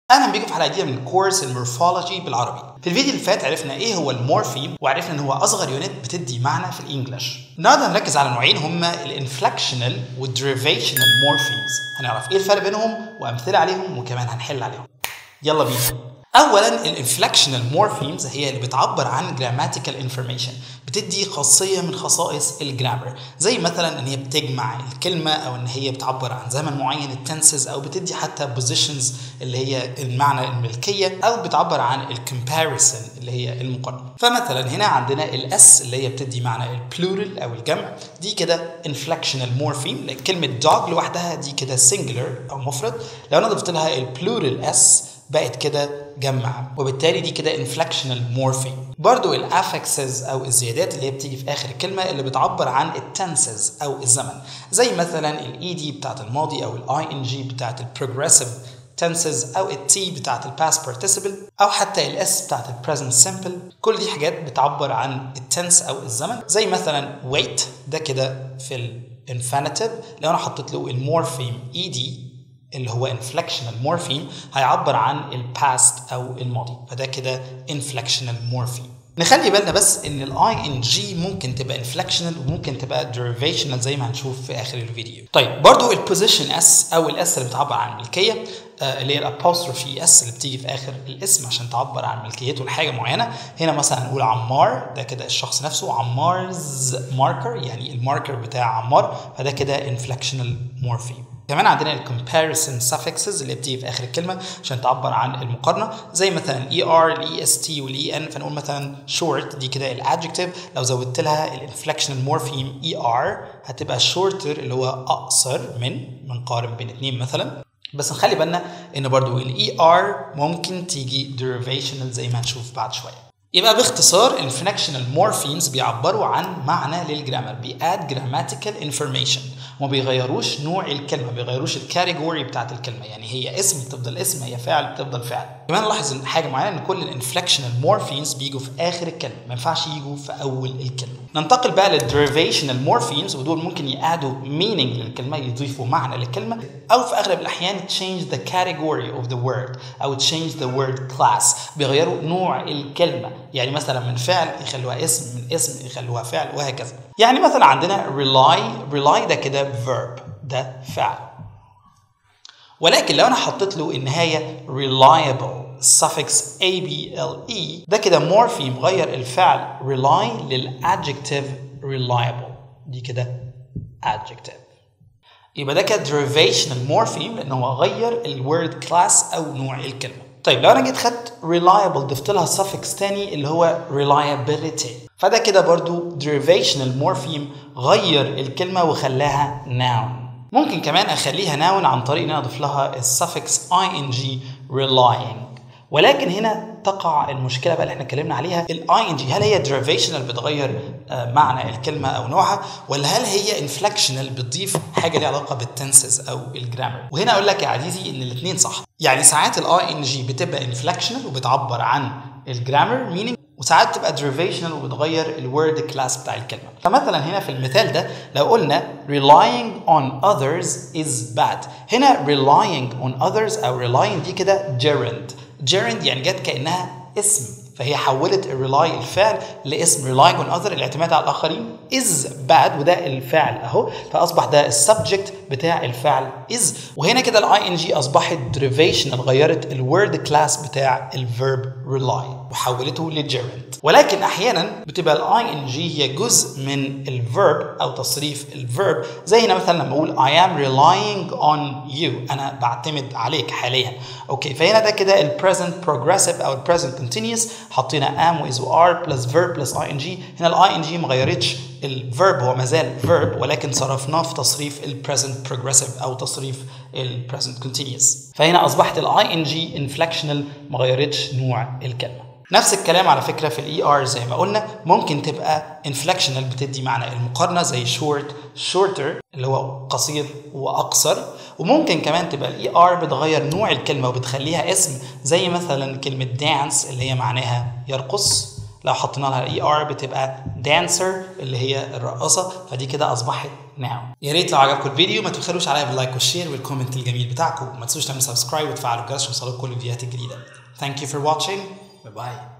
اهلا بيكم في حلقه جديده من كورس المورفولوجي بالعربي في الفيديو اللي فات عرفنا ايه هو المورفيم وعرفنا ان هو اصغر يونت بتدي معنى في الانجليش النهارده هنركز على نوعين هما الانفلكشنال والدريفيشنال مورفيمز هنعرف ايه الفرق بينهم وامثله عليهم وكمان هنحل عليهم يلا بينا اولا الانفلكشنال مورفيمز هي اللي بتعبر عن جراماتيكال انفورميشن بتدي خاصيه من خصائص الجرامر زي مثلا ان هي بتجمع الكلمه او ان هي بتعبر عن زمن معين التنسز او بتدي حتى بوزيشنز اللي هي المعنى الملكيه او بتعبر عن الكومباريسون اللي هي المقارنه فمثلا هنا عندنا الاس اللي هي بتدي معنى البلورال او الجمع دي كده انفلكشنال مورفيم كلمه دوج لوحدها دي كده سنجلر او مفرد لو انا ضفت لها البلورال اس بقت كده جمع وبالتالي دي كده انفلكشنال مورفيم برضو الافكسز او الزيادات اللي هي بتيجي في اخر الكلمه اللي بتعبر عن التنسز او الزمن زي مثلا الاي دي بتاعت الماضي او الاي ان جي بتاعت البروجريسيف tenses او التي بتاعت الباست participle او حتى الاس بتاعت البريزنت سمبل كل دي حاجات بتعبر عن التنس او الزمن زي مثلا wait ده كده في الانفينيتيف لو انا حطيت له المورفيم اي دي اللي هو inflectional morpheme هيعبر عن الباست او الماضي فده كده inflectional morpheme نخلي بالنا بس ان الاي ان جي ممكن تبقى انفلكشنال وممكن تبقى ديريفيشنال زي ما هنشوف في اخر الفيديو طيب برضو البوزيشن اس او الاس اللي بتعبر عن الملكيه آه اللي هي الابوستروفي اس اللي بتيجي في اخر الاسم عشان تعبر عن ملكيته لحاجه معينه هنا مثلا هنقول عمار ده كده الشخص نفسه عمارز ماركر يعني الماركر بتاع عمار فده كده انفلكشنال مورفيم كمان عندنا الكومباريسون suffixes اللي بتيجي في اخر الكلمه عشان تعبر عن المقارنه زي مثلا اي ار الاي اس تي والاي ان فنقول مثلا short دي كده الادجكتيف لو زودت لها الانفلكشنال مورفيم اي ار هتبقى shorter اللي هو اقصر من بنقارن بين اثنين مثلا بس نخلي بالنا ان برضو الاي ار ممكن تيجي derivational زي ما هنشوف بعد شويه يبقى باختصار الانفلكشنال مورفيمز بيعبروا عن معنى للجرامر بياد جراماتيكال انفورميشن وما بيغيروش نوع الكلمه ما بيغيروش الكاتيجوري بتاعت الكلمه يعني هي اسم بتفضل اسم هي فعل بتفضل فعل كمان نلاحظ حاجه معينه ان كل الانفلكشنال مورفيمز بيجوا في اخر الكلمه ما ينفعش يجوا في اول الكلمه ننتقل بقى للديريفيشنال مورفيمز ودول ممكن يادوا مينينج للكلمه يضيفوا معنى للكلمه او في اغلب الاحيان change the category of the word او change the word class بيغيروا نوع الكلمه يعني مثلا من فعل يخلوها اسم من اسم يخلوها فعل وهكذا يعني مثلا عندنا rely rely ده كده verb ده فعل ولكن لو انا حطيت له النهايه reliable suffix able ده كده مورفيم غير الفعل rely للادجكتيف reliable دي كده adjective يبقى ده كده derivational morpheme لان هو غير الورد كلاس او نوع الكلمه طيب لو انا جيت خدت reliable ضفت لها suffix تاني اللي هو reliability فده كده برضو derivational morpheme غير الكلمه وخلاها noun ممكن كمان اخليها noun عن طريق ان انا اضيف لها السفكس ing relying ولكن هنا تقع المشكله بقى اللي احنا اتكلمنا عليها الاي ان جي هل هي ديريفيشنال بتغير معنى الكلمه او نوعها ولا هل هي انفلكشنال بتضيف حاجه ليها علاقه بالتنسز او الجرامر وهنا اقول لك يا عزيزي ان الاثنين صح يعني ساعات الاي ان جي بتبقى انفلكشنال وبتعبر عن الجرامر مينينج وساعات تبقى ديريفيشنال وبتغير الورد كلاس بتاع الكلمه فمثلا هنا في المثال ده لو قلنا relying on others is bad هنا relying on others او relying دي كده gerund gerund يعني جت كانها اسم فهي حولت الريلاي الفعل لاسم relying on other الاعتماد على الاخرين is bad وده الفعل اهو فاصبح ده السبجكت بتاع الفعل is وهنا كده الاي ان جي اصبحت derivational غيرت الورد كلاس بتاع الفيرب rely وحولته لجيرند ولكن احيانا بتبقى الاي ان جي هي جزء من الفيرب او تصريف الفيرب زي هنا مثلا لما اقول I am relying on you انا بعتمد عليك حاليا اوكي فهنا ده كده البريزنت progressive او البريزنت continuous حطينا am و is و are plus verb plus ing هنا الاي ان جي ما غيرتش الفيرب هو مازال فيرب ولكن صرفناه في تصريف البريزنت progressive او تصريف البريزنت continuous فهنا اصبحت الاي ان جي انفلكشنال ما غيرتش نوع الكلمه نفس الكلام على فكره في الاي ار زي ما قلنا ممكن تبقى انفلكشنال بتدي معنى المقارنه زي شورت شورتر اللي هو قصير واقصر وممكن كمان تبقى الاي ار بتغير نوع الكلمه وبتخليها اسم زي مثلا كلمه دانس اللي هي معناها يرقص لو حطينا لها اي ار بتبقى دانسر اللي هي الرقاصه فدي كده اصبحت now يا ريت لو عجبكم الفيديو ما تبخلوش عليا باللايك والشير والكومنت الجميل بتاعكم وما تنسوش تعملوا سبسكرايب وتفعلوا الجرس عشان يوصلكم كل الفيديوهات الجديده Thank you for watching. Bye bye.